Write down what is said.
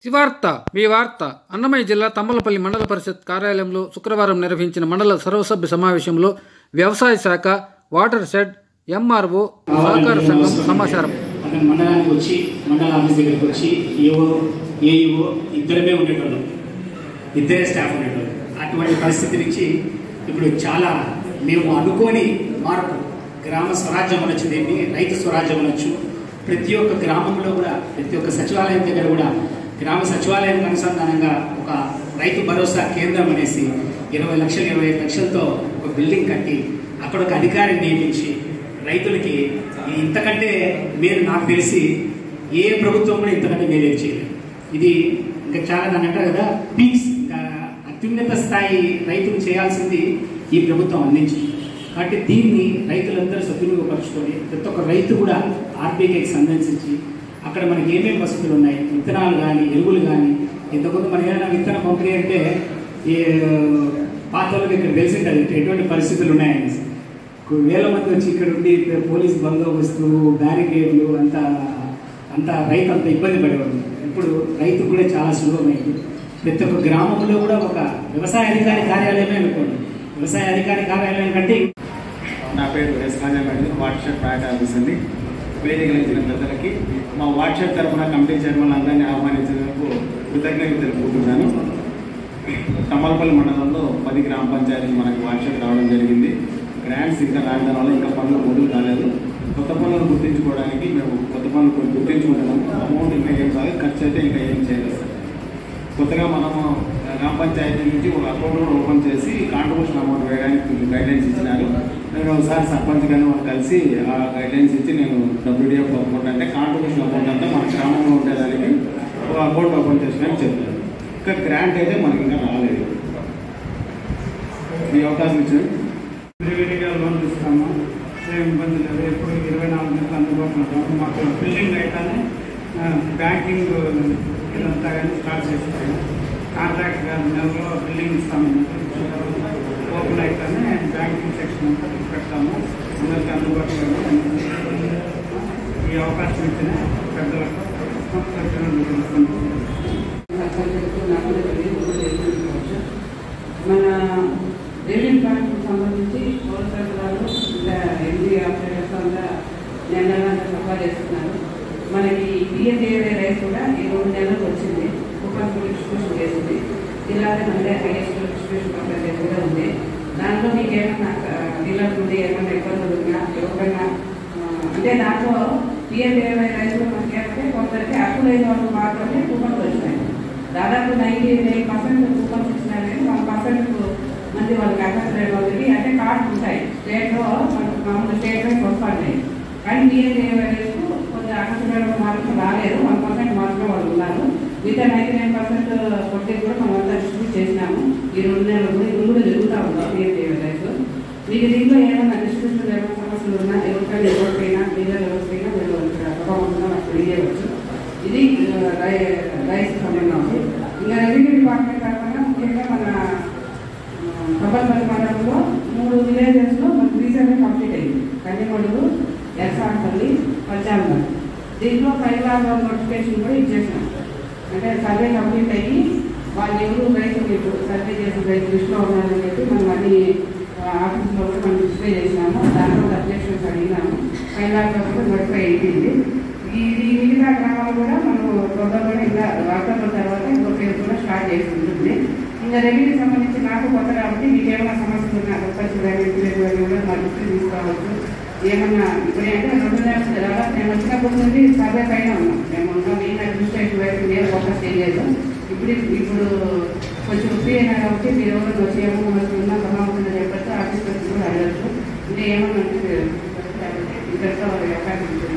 శివార్త మీ వార్త అన్నమయ్య జిల్లా తమ్మలపల్లి మండల పరిషత్ కార్యాలయంలో శుక్రవారం నిర్వహించిన మండల సర్వసభ్య సమావేశంలో వ్యవసాయ శాఖ వాటర్ షెడ్ ఎంఆర్ఓ సహకార సంఘం సమాచారం అతను మండలానికి వచ్చి మండల ఆఫీస్ దగ్గరికి వచ్చి ఏఓ ఏఈఓ ఇద్దరమే ఉండేటోళ్ళం ఇద్దరే స్టాఫ్ ఉండేటోళ్ళు అటువంటి పరిస్థితి నుంచి ఇప్పుడు చాలా మేము అనుకోని మార్పు గ్రామ స్వరాజ్యం అనొచ్చు దీన్ని రైతు స్వరాజ్యం అనొచ్చు ప్రతి ఒక్క గ్రామంలో కూడా ప్రతి ఒక్క సచివాలయం దగ్గర కూడా గ్రామ సచివాలయానికి అనుసంధానంగా ఒక రైతు భరోసా కేంద్రం అనేసి ఇరవై లక్షలు ఇరవై ఐదు లక్షలతో ఒక బిల్డింగ్ కట్టి అక్కడ ఒక అధికారిని నియమించి రైతులకి ఇంతకంటే మీరు నాకు తెలిసి ఏ ప్రభుత్వం కూడా ఇంతకంటే మేలేం చేయలేదు ఇది ఇంకా చాలా దాని అంటారు కదా పీక్స్ ఇంకా అత్యున్నత స్థాయి రైతులు చేయాల్సింది ఈ ప్రభుత్వం అందించింది కాబట్టి దీన్ని రైతులందరూ సద్వినియోగపరచుకొని ప్రతి ఒక్క రైతు కూడా ఆర్బీకేకి సందర్శించి అక్కడ మనకి ఏమేమి వసతులు ఉన్నాయి విత్తనాలు కానీ ఎరువులు కానీ ఇంతకుముందు మనకి ఏదైనా విత్తనం పంపిణీ అంటే ఈ పాత వాళ్ళకి ఇక్కడ తెలిసింది ఎటువంటి పరిస్థితులు ఉన్నాయని వేల మంది వచ్చి ఇక్కడ ఉండి పోలీస్ బందోబస్తు బ్యారికేడ్లు అంత అంత రైతు అంత ఇబ్బంది పడేవాడు ఇప్పుడు రైతు కూడా చాలా సులభమైంది ప్రతి ఒక్క గ్రామంలో కూడా ఒక వ్యవసాయ అధికారి కార్యాలయమే అనుకోండి వ్యవసాయ అధికారి కార్యాలయం కంటే నా పేరు ఎస్ రాజాగారి వాట్సాప్ ప్రైవేట్ ఆఫీస్ అండి వేదికలు ఇచ్చిన పెద్దలకి మా వాట్సాప్ తరఫున కమిటీ చైర్మన్ అందరినీ ఆహ్వానించినందుకు కృతజ్ఞతలు తెలుపుకుంటున్నాను తమ్మలపల్లి మండలంలో పది గ్రామ పంచాయతీలు మనకి వాట్సాప్ రావడం జరిగింది గ్రాంట్స్ ఇంకా రావడం వల్ల ఇంకా పనులు మొదలు కాలేదు కొత్త పనులను గుర్తించుకోవడానికి మేము కొత్త పనులు కొన్ని గుర్తించుకుంటున్నాము అమౌంట్ ఇంకా ఏం కాదు ఖర్చు అయితే ఇంకా ఏం చేయలేదు సార్ కొత్తగా మనము గ్రామ పంచాయతీ నుంచి ఒక అకౌంట్ కూడా ఓపెన్ చేసి కాంట్రిబ్యూషన్ అమౌంట్ వేయడానికి గైడ్లైన్స్ ఇచ్చినారు నేను ఒకసారి సర్పంచ్ గారిని వాళ్ళు కలిసి ఆ గైడ్లైన్స్ ఇచ్చి నేను డబ్ల్యూడిఎఫ్ అకౌంట్ అంటే కాంట్రిబ్యూషన్ అమౌంట్ అంతా మన గ్రామంలో ఉండేదానికి ఒక అకౌంట్ ఓపెన్ చేసినాక చెప్తాను ఇంకా గ్రాంట్ అయితే మనకి ఇంకా రాలేదు ఈ అవకాశం ఇచ్చారు విడివిడిగా లోన్ ఇస్తాము ఏం ఇబ్బంది లేదు ఎప్పుడు ఇరవై నాలుగు గంటలు అందుబాటులో ఉంటాము మాకు బిల్డింగ్ అయితేనే ఆ, బ్యాంకింగ్ ఇదంతా కానీ స్టార్ట్ చేస్తాము కాంట్రాక్ట్ గారి నెలలో బిల్డింగ్ ఇస్తాము ఓపెన్ అయితేనే బ్యాంకింగ్ సెక్షన్ అంతా పెడతాము అందరికీ అందుబాటులో ఉంది. ఈ అవకాశం ఇచ్చిన పెద్దలకు కృతజ్ఞతలు తెలుపుకుంటున్నాను. మన రైల్వే ట్రాక్కి సంబంధించి టోల్ సరఫరాలు ఇంకా ఎంపీ ఆపరేటర్స్ అంతా నెల నెల సఫా చేస్తున్నారు మనకి పిఎస్ఏవై రైస్ కూడా ఈ రెండు నెలలకు వచ్చింది కూపన్ డిస్ట్రిబ్యూషన్ చేసింది ఇలాగే మళ్ళీ హైయెస్ట్ డిస్ట్రిబ్యూషన్ పర్సెంటేజ్ కూడా ఉంది దాంట్లో మీకు ఏమైనా డీలర్ నుండి ఏమైనా ఇబ్బందులు ఉన్నా ఎవరైనా ఆ, అంటే దాంట్లో పిఎస్ఏవై రైస్లో మనకి ఏంటంటే కొందరికి అప్పులైన వాళ్ళు మాత్రమే కూపన్లు వచ్చినాయి దాదాపు నైన్టీ నైన్ పర్సెంట్ కూపన్స్ ఇచ్చినా కానీ వన్ పర్సెంట్ మంది వాళ్ళకి అర్హత లేని వాళ్ళకి అంటే కార్డ్స్ ఉంటాయి స్టేట్లో మనకు మామూలు స్టేట్ వైజ్ వస్తున్నాయి కానీ డిఎన్ఏకు కొంచెం అర్హత లేని వాళ్ళు మాత్రం రాలేదు వన్ పర్సెంట్ మాత్రమే వాళ్ళు ఉన్నారు మిగతా నైన్టీ నైన్ పర్సెంట్ కొట్టి కూడా మనం అంతా డిస్ట్రిబ్యూట్ చేసినాము ఈ రెండు నెలలు కూడా ఇప్పుడు కూడా జరుగుతూ ఉంది డిఎన్ఏ రైస్ మీకు దీంట్లో ఏమైనా డిస్ట్రిబ్యూషన్ ఏమైనా సమస్యలు ఉన్నా ఎవరికైనా ఎవరికైనా లేదా ఎవరికైనా మీరు ఇక్కడ తప్పకుండా నాకు తెలియవచ్చు ఇది ఆ, రై- రైస్ సంబంధం ఇంకా రెవెన్యూ డిపార్ట్మెంట్ కాకుండా ముఖ్యంగా మన ప్రబల్పల్లి మండలంలో మూడు విలేజెస్లో మనకు రీసెంట్గా కంప్లీట్ అయింది కన్యమడుగు ఎర్సాంపల్లి పంచాంగం దీంట్లో ఫైవ్ లాక్ నోటిఫికేషన్ కూడా ఇచ్చేసాం అంటే సర్వే కంప్లీట్ అయ్యి వాళ్ళు ఎవరు రైతు మీకు సర్వే చేసిన రైతు లిస్టులో ఉన్నారని చెప్పి మనం అన్ని ఆఫీస్లో కూడా మనం డిస్ప్లే చేసినాము దాంట్లో అబ్జెక్షన్స్ అడిగినాము ఫైవ్ లాక్ కూడా నోటిఫై అయిపోయింది ఈ ఈ మిగతా గ్రామాలు కూడా మనం తొందరగా ఇంకా వార్తల తర్వాత ఇంకో పేరు కూడా స్టార్ట్ చేసి ఉంటుంది ఇంకా రెవెన్యూ సంబంధించి నాకు కొత్త కాబట్టి మీకు ఏమైనా సమస్యలు ఉన్నా సర్పంచ్ కానీ విలేజ్ కానీ కూడా మా దృష్టికి తీసుకోవచ్చు ఏమన్నా ఇప్పుడు అంటే రెండు నెలలు దాదాపు నేను వచ్చినప్పటి నుండి సర్వే పైన ఉన్నాం మేము ఉన్నాం మెయిన్ అడ్మినిస్ట్రేషన్ వైపు నేను ఫోకస్ చేయలేదు ఇప్పుడు ఇప్పుడు కొంచెం ఫ్రీ అయినా కాబట్టి మీరు ఎవరైనా వచ్చి ఏమన్నా మనకు ఉన్నా సమస్య చెప్పచ్చు ఆఫీస్ కూడా అడగచ్చు ఇంకా ఏమన్నా అంటే ఇక్కడితో అవకాశం ఉంటుంది